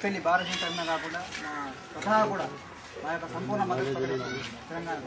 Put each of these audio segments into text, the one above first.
పెళ్లి భారతీయ తరఫున కాకుండా మా స్వతహా కూడా మా యొక్క సంపూర్ణ మద్దతు ప్రకటిస్తున్నాం తెలంగాణ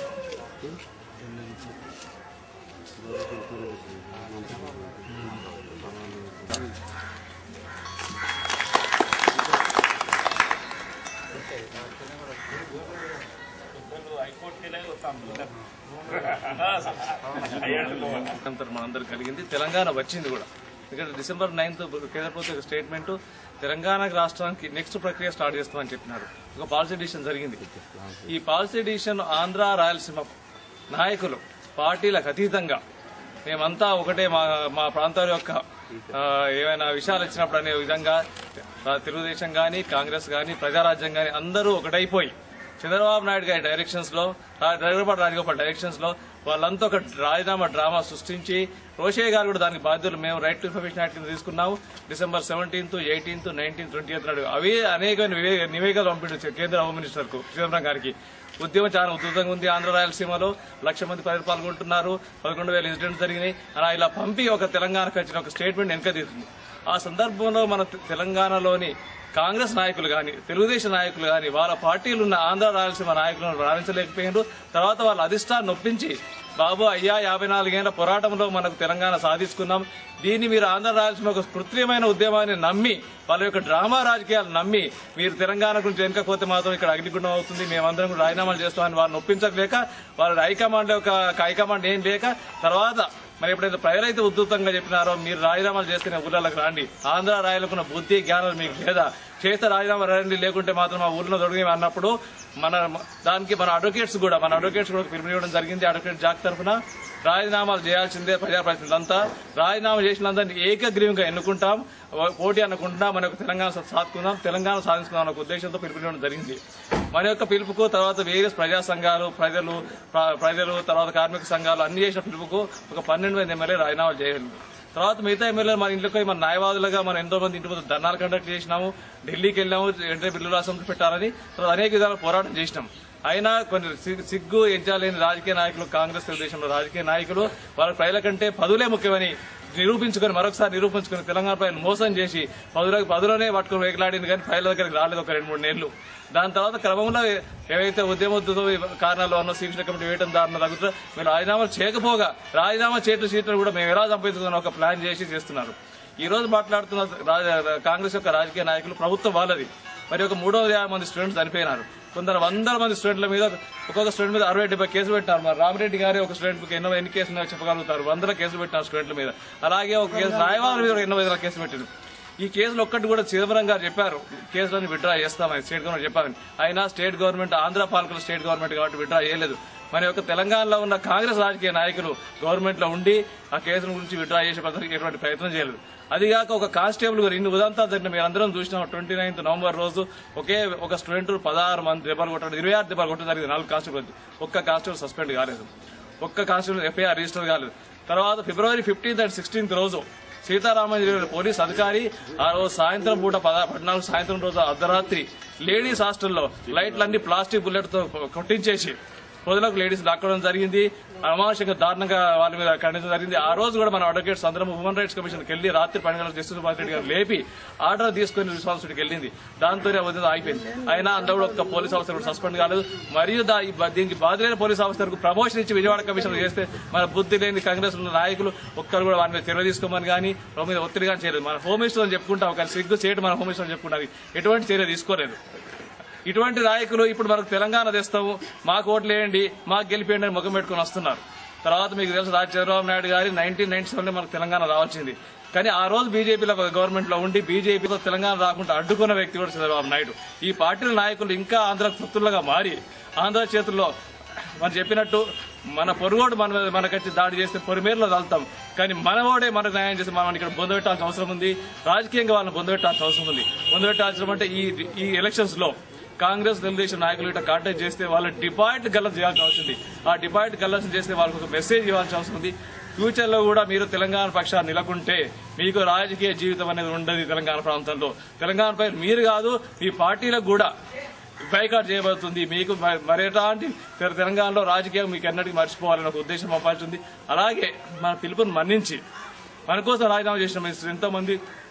అంతా మనందరికి కలిగింది తెలంగాణ వచ్చింది కూడా ఎందుకంటే డిసెంబర్ నైన్త్ కేంద్ర ప్రభుత్వ స్టేట్మెంట్ తెలంగాణ రాష్ట్రానికి నెక్స్ట్ ప్రక్రియ స్టార్ట్ చేస్తామని చెప్పినారు ఒక పాలసీ డిసిషన్ జరిగింది ఈ పాలసీ డిసిషన్ ఆంధ్ర రాయలసీమ నాయకులు పార్టీలకు అతీతంగా మేమంతా ఒకటే మా మా ప్రాంతాల యొక్క ఆ, ఏమైనా విషయాలు వచ్చినప్పుడు అనే విధంగా ఆ, తెలుగుదేశం కానీ కాంగ్రెస్ కానీ ప్రజారాజ్యం కానీ అందరూ ఒకటైపోయి చంద్రబాబు నాయుడు గారి డైరెక్షన్స్ లో దగ్గరపాటి రాజగోపాల్ డైరెక్షన్స్ లో వాళ్ళంతా ఒక రాజీనామా డ్రామా సృష్టించి రోషయ్య గారు కూడా దానికి బాధ్యులు మేము రైట్ టు ఇన్ఫర్మేషన్ యాక్ట్ కింద తీసుకున్నాము December seventeenth eighteenth nineteenth twenty నాడు అవి అనేకమైన వివే- నివేదికలు పంపించారు కేంద్ర హోమ్ మినిస్టర్ కు చిదంబరం గారికి ఉద్యమం చాలా ఉధృతంగా ఉంది ఆంధ్ర రాయలసీమలో లక్ష మంది ప్రజలు పాల్గొంటున్నారు పదకొండు వేల ఇన్సిడెంట్స్ జరిగినాయి అలా ఇలా పంపి ఒక తెలంగాణకు వచ్చిన ఒక స్టేట్మెంట్ వెనక తీస్తుంది ఆ సందర్భంలో మన తె- తెలంగాణలోని కాంగ్రెస్ నాయకులు గాని తెలుగుదేశం నాయకులు గాని వాళ్ళ పార్టీలు ఉన్న ఆంధ్ర రాయలసీమ నాయకులను రాణించలేకపోయినారు తర్వాత వాళ్ళ అధిష్టాన్ని నొప్పించి బాబు అయ్యా యాభై నాలుగేళ్ల పోరాటంలో మనకు తెలంగాణ సాధించుకున్నాం దీన్ని మీరు ఆంధ్ర రాయలసీమ ఒక కృత్రిమైన ఉద్యమాన్ని నమ్మి వాళ్ళ యొక్క డ్రామా రాజకీయాలు నమ్మి మీరు తెలంగాణ గురించి వెనకపోతే మాత్రం ఇక్కడ అగ్నిగుండం అవుతుంది మేమందరం కూడా రాజీనామాలు చేస్తామని వారిని ఒప్పించలేక వాళ్ళ హైకమాండ్ యొక్క హైకమాండ్ ఏం లేక తర్వాత మరి ఎప్పుడైతే ప్రజలైతే ఉద్ధృతంగా చెప్పినారో మీరు రాజీనామాలు చేసుకునే ఊళ్ళకి రాండి ఆంధ్ర రాయలకున్న బుద్ధి జ్ఞానం మీకు లేదా చేస్తే రాజీనామా రండి లేకుంటే మాత్రం ఆ ఊళ్ళో దొరికి అన్నప్పుడు మన దానికి మన అడ్వకేట్స్ కూడా మన అడ్వకేట్స్ కూడా పిలుపునివ్వడం జరిగింది అడ్వకేట్ జాక్ తరఫున రాజీనామాలు చేయాల్సిందే ప్రజాప్రతినిధులంతా రాజీనామా చేసినందరినీ ఏకగ్రీవంగా ఎన్నుకుంటాం పోటీ అనుకుంటున్నా మన యొక్క తెలంగాణ సాధుకుందాం తెలంగాణ సాధించుకుందాం అనే ఒక ఉద్దేశంతో పిలుపునివ్వడం జరిగింది మన యొక్క పిలుపుకు తర్వాత వేరియస్ ప్రజా సంఘాలు ప్రజలు ప్ర- ప్రజలు తర్వాత కార్మిక సంఘాలు అన్ని చేసిన పిలుపుకు ఒక పన్నెండు మంది ఎమ్మెల్యే రాజీనామా చేయాలి తర్వాత మిగతా ఎమ్మెల్యేలు మన ఇంట్లోకి మన న్యాయవాదులుగా మనం ఎంతో మంది ఇంటి ముందు ధర్నాలు కండక్ట్ చేసినాము ఢిల్లీకి వెళ్ళాము వెంటనే బిల్లు రాష్ట్రం పెట్టాలని తర్వాత అనేక విధాల పోరాటం చేసినాం అయినా కొన్ని సి- సిగ్గు ఎంచాలేని రాజకీయ నాయకులు కాంగ్రెస్ తెలుగుదేశంలో రాజకీయ నాయకులు వాళ్ళ ప్రజల కంటే పదులే ముఖ్యమని నిరూపించుకొని మరొకసారి నిరూపించుకొని తెలంగాణ ప్రజలను మోసం చేసి పదులకు పదులోనే పట్టుకుని వేగలాడింది కానీ ప్రజల దగ్గరికి రాలేదు ఒక రెండు మూడు నెలలు దాని తర్వాత క్రమంలో ఏవైతే ఉద్యమోద్దుతో కారణాలు అన్న శిక్షణ కమిటీ వేయడం దారిన తగ్గుతుందో మీరు రాజీనామాలు చేయకపోగా రాజీనామా చేయటం సీట్లు కూడా మేము ఎలా సంపాదించుకుని ఒక ప్లాన్ చేసి చేస్తున్నారు ఈ రోజు మాట్లాడుతున్న రాజ- కాంగ్రెస్ యొక్క రాజకీయ నాయకులు ప్రభుత్వం వాళ్ళది మరి ఒక మూడు వందల యాభై మంది స్టూడెంట్స్ చనిపోయినారు కొందరు వందల మంది స్టూడెంట్ల మీద ఒక్కొక్క స్టూడెంట్ మీద అరవై డెబ్బై కేసులు పెట్టినారు మరి రామిరెడ్డి గారి ఒక స్టూడెంట్ ఎన్నో ఎన్ని కేసులు ఉన్నాయో చెప్పగలుగుతారు వందల కేసులు పెట్టినారు స్టూడెంట్ల మీద అలాగే ఒక కేసు న్యాయవాదుల మీద ఎన్నో వందల కేసులు పెట్టింది ఈ కేసులు ఒక్కటి కూడా చిదంబరం గారు చెప్పారు కేసులను విత్డ్రా చేస్తామని స్టేట్ గవర్నమెంట్ చెప్పారని అయినా స్టేట్ గవర్నమెంట్ ఆంధ్ర పాలకులు స్టేట్ గవర్నమెంట్ కాబట్టి విత్డ్రా చేయలేదు మన యొక్క తెలంగాణలో ఉన్న కాంగ్రెస్ రాజకీయ నాయకులు గవర్నమెంట్ లో ఉండి ఆ కేసుల గురించి విత్డ్రా చేసే పద్ధతికి ఎటువంటి ప్రయత్నం చేయలేదు అదిగాక ఒక కానిస్టేబుల్ గారు ఇన్ని ఉదంతాలు జరిగిన మీరు అందరం చూసినాం ట్వంటీ నైన్త్ నవంబర్ రోజు ఒకే ఒక స్టూడెంట్ పదహారు మంది దెబ్బలు కొట్టడం ఇరవై ఆరు దెబ్బలు కొట్టడం జరిగింది నాలుగు కానిస్టేబుల్ ఒక్క కానిస్టేబుల్ సస్పెండ్ కాలేదు ఒక్క కానిస్టేబుల్ ఎఫ్ఐఆర్ రిజిస్టర్ కాలేదు తర్వాత ఫిబ్రవరి ఫిఫ్టీన్త్ అండ్ సిక్స్టీన్త్ రోజు సీతారామన్ పోలీస్ అధికారి ఆ రోజు సాయంత్రం పూట పద పద్నాలుగు సాయంత్రం రోజు అర్ధరాత్రి లేడీస్ హాస్టల్లో లైట్లన్నీ ప్లాస్టిక్ బుల్లెట్ తో కొట్టించేసి ప్రజలకు లేడీస్ లాక్కోవడం జరిగింది అమానుషంగా దారుణంగా వాళ్ళ మీద ఖండించడం జరిగింది ఆ రోజు కూడా మన అడ్వకేట్స్ అందరం హ్యూమన్ రైట్స్ కమిషన్ వెళ్లి రాత్రి పన్నెండు గంటలకు జస్టిస్ సుభాష్ రెడ్డి గారు లేపి ఆర్డర్ తీసుకుని రెస్పాన్సిబిలిటీకి వెళ్ళింది దాంతోనే ఆ ఉద్యమం ఆగిపోయింది అయినా అందులో కూడా ఒక్క పోలీస్ ఆఫీసర్ కూడా సస్పెండ్ కాలేదు మరియు దా- ఈ బ- దీనికి బాధ్యులైన పోలీస్ ఆఫీసర్ కు ప్రమోషన్ ఇచ్చి విజయవాడ కమిషన్ చేస్తే మన బుద్ధి లేని కాంగ్రెస్ ఉన్న నాయకులు ఒక్కరు కూడా వారి మీద చర్య తీసుకోమని కానీ వాళ్ళ మీద ఒత్తిడి కానీ చేయలేదు మన హోమ్ మినిస్టర్ అని చెప్పుకుంటాం కానీ సిగ్గు చేయడం మన హోమ్ మినిస్టర్ అని చెప్పుకుంటాం ఎటువంటి చర్య తీసుకోలేదు ఇటువంటి నాయకులు ఇప్పుడు మనకు తెలంగాణ తెస్తాము మాకు ఓట్లు వేయండి మాకు గెలిపేయండి అని ముఖం పెట్టుకుని వస్తున్నారు తర్వాత మీకు తెలుసు రాజ చంద్రబాబు నాయుడు గారి నైన్టీన్ నైన్టీ సెవెన్ మనకు తెలంగాణ రావాల్సింది కానీ ఆ రోజు బీజేపీలో గవర్నమెంట్ లో ఉండి బీజేపీతో తెలంగాణ రాకుండా అడ్డుకున్న వ్యక్తి కూడా చంద్రబాబు నాయుడు ఈ పార్టీల నాయకులు ఇంకా ఆంధ్ర సొత్తులుగా మారి ఆంధ్ర చేతుల్లో మనం చెప్పినట్టు మన పొరుగోడు మన మీద మనకొచ్చి దాడి చేస్తే పొరిమేరలో తలుతాం కానీ మనవాడే మనకు న్యాయం చేసి మనం ఇక్కడ బొందబెట్టాల్సిన అవసరం ఉంది రాజకీయంగా వాళ్ళని బొందబెట్టాల్సిన అవసరం ఉంది బొందబెట్టాల్సిన అంటే ఈ ఈ ఎలక్షన్స్ లో కాంగ్రెస్ తెలుగుదేశం నాయకులు ఇట్లా కాంటాక్ట్ చేస్తే వాళ్ళ డిపాజిట్ గల్లం చేయాల్సి వచ్చింది ఆ డిపాజిట్ గల్లం చేస్తే వాళ్ళకి ఒక మెసేజ్ ఇవ్వాల్సిన అవసరం ఉంది ఫ్యూచర్ లో కూడా మీరు తెలంగాణ పక్షాన్ని నిలకుంటే మీకు రాజకీయ జీవితం అనేది ఉండదు ఈ తెలంగాణ ప్రాంతంలో తెలంగాణపై మీరు కాదు ఈ పార్టీలకు కూడా బైకాట్ చేయబడుతుంది మీకు మ- మరెలాంటి తె- తెలంగాణలో రాజకీయం మీకు ఎన్నటికీ మర్చిపోవాలని ఒక ఉద్దేశం పంపాల్సింది అలాగే మన పిలుపుని మన్నించి మన కోసం రాజీనామా చేసిన ఎంతో మంది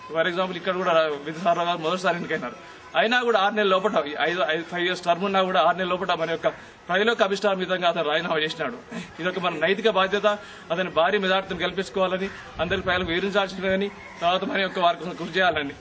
ఫర్ ఎగ్జాంపుల్ ఇక్కడ కూడా విధారావు గారు మొదటిసారి ఎన్నికైనారు అయినా కూడా ఆరు నెలల లోపల ఐదు ఐదు ఫైవ్ ఇయర్స్ టర్మ్ ఉన్నా కూడా ఆరు నెలల లోపల మన యొక్క ప్రజల యొక్క అభిష్టామితంగా అతను రాజీనామా చేసినాడు ఇదొక మన నైతిక బాధ్యత అతని భారీ మెజార్టీని గెలిపించుకోవాలని అందరి ప్రజలకు వివరించాల్సిందని తర్వాత మన యొక్క వారి కోసం కృషి చేయాలని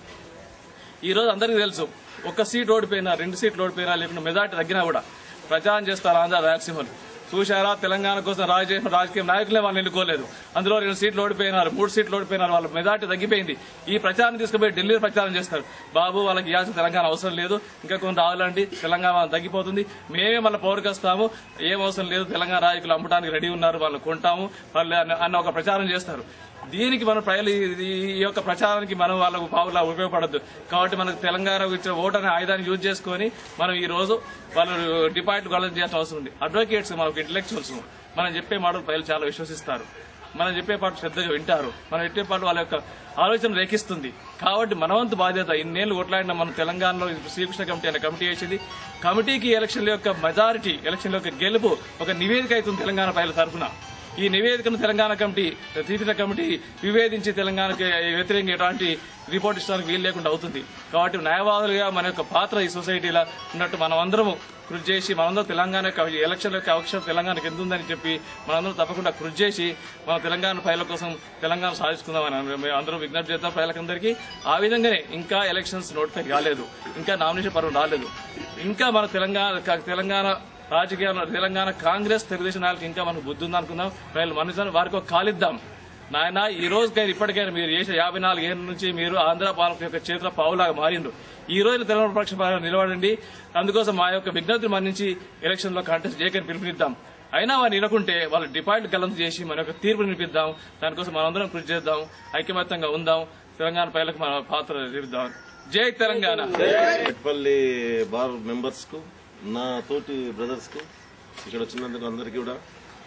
ఈ రోజు అందరికీ తెలుసు ఒక్క సీట్ ఓడిపోయినా రెండు సీట్లు ఓడిపోయినా లేకుండా మెజార్టీ తగ్గినా కూడా ప్రచారం చేస్తారు ఆంధ్ర రాయలసీమలు చూశారా తెలంగాణ కోసం రాజకీయ రాజకీయ నాయకులే వాళ్ళు ఎన్నుకోలేదు అందులో రెండు సీట్లు ఓడిపోయినారు మూడు సీట్లు ఓడిపోయినారు వాళ్ళ మెజార్టీ తగ్గిపోయింది ఈ ప్రచారం తీసుకుపోయి ఢిల్లీ ప్రచారం చేస్తారు బాబు వాళ్ళకి ఇవ్వాల్సిన తెలంగాణ అవసరం లేదు ఇంకా కొన్ని రావాలండి తెలంగాణ తగ్గిపోతుంది మేమే మళ్ళీ పౌరుకి వస్తాము ఏం అవసరం లేదు తెలంగాణ రాజకీయులు అమ్మడానికి రెడీ ఉన్నారు వాళ్ళు కొంటాము వాళ్ళు అన్న- అన్న ఒక ప్రచారం చేస్తారు దీనికి మనం ప్రజలు ఈ- ఈ యొక్క ప్రచారానికి మనం వాళ్ళకు పావులా ఉపయోగపడద్దు కాబట్టి మనకు తెలంగాణ ఇచ్చిన ఓటు అనే ఆయుధాన్ని యూజ్ చేసుకొని మనం ఈ రోజు వాళ్ళు డిపాజిట్ కలెక్ట్ చేయాల్సిన అవసరం ఉంది అడ్వకేట్స్ మనకు ఇంటలెక్చువల్స్ మనం చెప్పే మాటలు ప్రజలు చాలా విశ్వసిస్తారు మనం చెప్పే పాటు శ్రద్ధగా వింటారు మనం చెప్పే పాటు వాళ్ళ యొక్క ఆలోచన రేకిస్తుంది కాబట్టి మనవంతు బాధ్యత ఇన్నేళ్లు కొట్లాడిన మన తెలంగాణలో శ్రీకృష్ణ కమిటీ అనే కమిటీ వేసింది కమిటీకి ఎలక్షన్ల యొక్క మెజారిటీ ఎలక్షన్ల యొక్క గెలుపు ఒక నివేదిక అవుతుంది తెలంగాణ ప్రజల తరఫున ఈ నివేదికను తెలంగాణ కమిటీ తీర్చిన కమిటీ వివేదించి తెలంగాణకి వ్యతిరేకంగా ఎటువంటి రిపోర్ట్ ఇచ్చడానికి వీలు లేకుండా అవుతుంది కాబట్టి న్యాయవాదులుగా మన యొక్క పాత్ర ఈ సొసైటీలో ఉన్నట్టు మనం అందరం కృషి చేసి మనందరం తెలంగాణ యొక్క ఎలక్షన్ల యొక్క అవకాశం తెలంగాణకు ఎంత ఉందని చెప్పి మనందరం తప్పకుండా కృషి చేసి మన తెలంగాణ ప్రజల కోసం తెలంగాణ సాధించుకుందామని మేము అందరం విజ్ఞప్తి చేద్దాం ప్రజలకందరికీ ఆ విధంగానే ఇంకా ఎలక్షన్స్ నోటిఫై కాలేదు ఇంకా నామినేషన్ పర్వం రాలేదు ఇంకా మన తెలంగాణ తెలంగాణ రాజకీయాల్లో తెలంగాణ కాంగ్రెస్ తెలుగుదేశం నాయకులకు ఇంకా మనకు బుద్ధి ఉందనుకుందాం ప్రజలు మనుషులను వారికి ఒక కాలిద్దాం నాయన ఈ రోజుకైనా ఇప్పటికైనా మీరు చేసే యాభై నాలుగు ఏళ్ళ నుంచి మీరు ఆంధ్ర పాలక యొక్క చేతిలో పావులాగా మారిండ్రు ఈ రోజు తెలంగాణ పక్ష నిలబడండి అందుకోసం మా యొక్క విజ్ఞప్తిని మన్నించి ఎలక్షన్ లో కాంటెస్ట్ చేయకని పిలుపునిద్దాం అయినా వారిని వినకుంటే వాళ్ళ డిపాజిట్ గల్లంతు చేసి మన యొక్క తీర్పు వినిపిద్దాం దానికోసం మనందరం కృషి చేద్దాం ఐక్యమత్యంగా ఉందాం తెలంగాణ ప్రజలకు మన పాత్ర తీరుద్దాం జై తెలంగాణ మెట్పల్లి బార్ మెంబర్స్ కు నా తోటి బ్రదర్స్ కు ఇక్కడ వచ్చినందుకు అందరికీ కూడా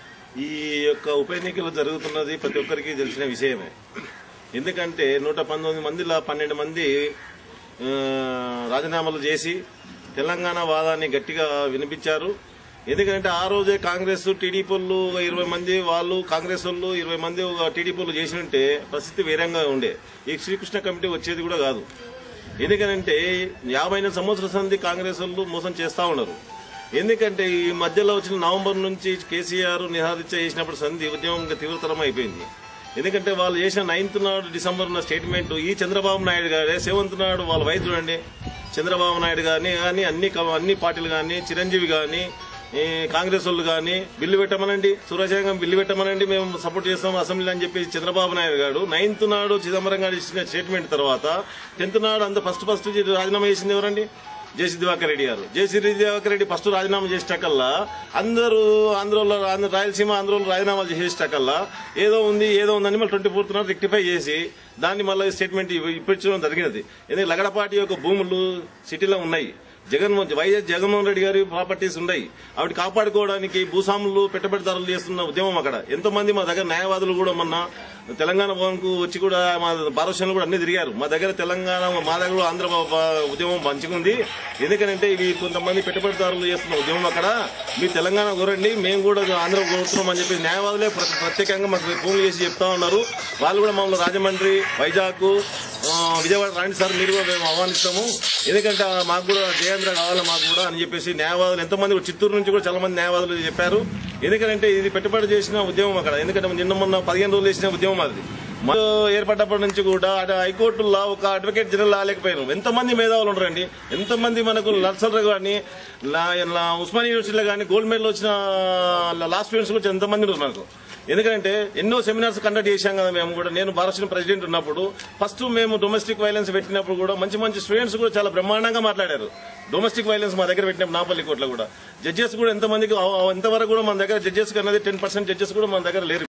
ఈ యొక్క ఉప ఎన్నికలు జరుగుతున్నది ప్రతి ఒక్కరికి తెలిసిన విషయమే ఎందుకంటే నూట పంతొమ్మిది మందిలో పన్నెండు మంది ఆ, రాజీనామాలు చేసి తెలంగాణ వాదాన్ని గట్టిగా వినిపించారు ఎందుకంటే ఆ రోజే కాంగ్రెస్ టీడీపీ వాళ్ళు ఇరవై మంది వాళ్ళు కాంగ్రెస్ వాళ్ళు ఇరవై మంది టీడీపీ వాళ్ళు చేసి ఉంటే పరిస్థితి వేరంగా ఉండే ఈ శ్రీకృష్ణ కమిటీ వచ్చేది కూడా కాదు ఎందుకంటే యాభై ఎనిమిది సంవత్సరాల సంది కాంగ్రెస్ వాళ్ళు మోసం చేస్తా ఉన్నారు ఎందుకంటే ఈ మధ్యలో వచ్చిన నవంబర్ నుంచి కేసీఆర్ నిహాదిత్య చేసినప్పుడు సంధి ఉద్యమం ఇంకా తీవ్రతరం అయిపోయింది ఎందుకంటే వాళ్ళు చేసిన నైన్త్ నాడు డిసెంబర్ ఉన్న స్టేట్మెంట్ ఈ చంద్రబాబు నాయుడు గారే సెవెంత్ నాడు వాళ్ళ వైద్యుడు చూడండి చంద్రబాబు నాయుడు గాని కానీ అన్ని క- అన్ని పార్టీలు కానీ చిరంజీవి కానీ ఈ కాంగ్రెస్ వాళ్ళు కానీ బిల్లు పెట్టమనండి సురక్షంగం బిల్లు పెట్టమనండి మేము సపోర్ట్ చేస్తాం అసెంబ్లీ అని చెప్పి చంద్రబాబు నాయుడు గారు నైన్త్ నాడు చిదంబరం గారు ఇచ్చిన స్టేట్మెంట్ తర్వాత టెన్త్ నాడు అంత ఫస్ట్ ఫస్ట్ రాజీనామా చేసింది ఎవరండి జేసీ దివాకర్ రెడ్డి గారు జేసీ దివాకర్ రెడ్డి ఫస్ట్ రాజీనామా చేసేటకల్లా అందరూ ఆంధ్రలో ఆంధ్ర రాయలసీమ ఆంధ్రలో రాజీనామాలు చేసేటకల్లా ఏదో ఉంది ఏదో ఉందని మళ్ళీ ట్వంటీ ఫోర్త్ నాడు రెక్టిఫై చేసి దాన్ని మళ్ళీ స్టేట్మెంట్ ఇప్పించడం జరిగినది ఎందుకంటే లగడపాటి యొక్క భూములు సిటీలో ఉన్నాయి జగన్మోహన్ వైఎస్ జగన్మోహన్ రెడ్డి గారి ప్రాపర్టీస్ ఉన్నాయి ఆవిడ కాపాడుకోవడానికి భూస్వాములు పెట్టుబడిదారులు చేస్తున్న ఉద్యమం అక్కడ ఎంతో మంది మా దగ్గర న్యాయవాదులు కూడా మొన్న తెలంగాణ భవన్ కు వచ్చి కూడా మా భారతదేశంలో కూడా అన్ని తిరిగారు మా దగ్గర తెలంగాణ మా దగ్గర కూడా ఆంధ్ర భ- భ- ఉద్యమం మంచిగుంది ఎందుకంటే ఇవి కొంతమంది పెట్టుబడిదారులు చేస్తున్న ఉద్యమం అక్కడ మీ తెలంగాణ కోరండి మేము కూడా ఆంధ్ర కోరుతున్నాం అని చెప్పి న్యాయవాదులే ప్ర- ప్రత్యేకంగా మాకు ఫోన్లు చేసి చెప్తా ఉన్నారు వాళ్ళు కూడా మమ్మల్ని రాజమండ్రి వైజాగ్ ఆ, విజయవాడ రాండి సార్ మీరు కూడా మేము ఆహ్వానిస్తాము ఎందుకంటే ఆ, మాకు కూడా జయేంద్ర కావాలి మాకు కూడా అని చెప్పేసి న్యాయవాదులు ఎంతమంది కూడా చిత్తూరు నుంచి కూడా చాలా మంది న్యాయవాదులు చెప్పారు ఎందుకంటే ఇది పెట్టుబడి చేసిన ఉద్యమం అక్కడ ఎందుకంటే నిన్న మొన్న పదిహేను రోజులు చేసిన ఉద్యమం అది మన ఏర్పడ్డప్పటి నుంచి కూడా అటు హైకోర్టులో ఒక అడ్వకేట్ జనరల్ రాలేకపోయారు ఎంతమంది మేధావులు ఉంటారండి ఎంతమంది మనకు నర్సర్ కానీ ఉస్మానియా యూనివర్సిటీలో కానీ గోల్డ్ మెడల్ వచ్చిన లాస్ట్ స్టూడెంట్స్ కూడా ఎంతమంది ఉన్నారు మనకు ఎందుకంటే ఎన్నో సెమినార్స్ కండక్ట్ చేశాం కదా మేము కూడా నేను భారత ప్రెసిడెంట్ ఉన్నప్పుడు ఫస్ట్ మేము డొమెస్టిక్ వైలెన్స్ పెట్టినప్పుడు కూడా మంచి మంచి స్టూడెంట్స్ కూడా చాలా బ్రహ్మాండంగా మాట్లాడారు డొమెస్టిక్ వైలెన్స్ మా దగ్గర పెట్టినప్పుడు నాపల్లి కోర్టులో కూడా జడ్జెస్ కూడా ఎంతమందికి ఎంతవరకు కూడా మన దగ్గర జడ్జెస్ అన్నది టెన్ పర్సెంట్ జడ్జెస్ కూడా మన దగ్గర లేరు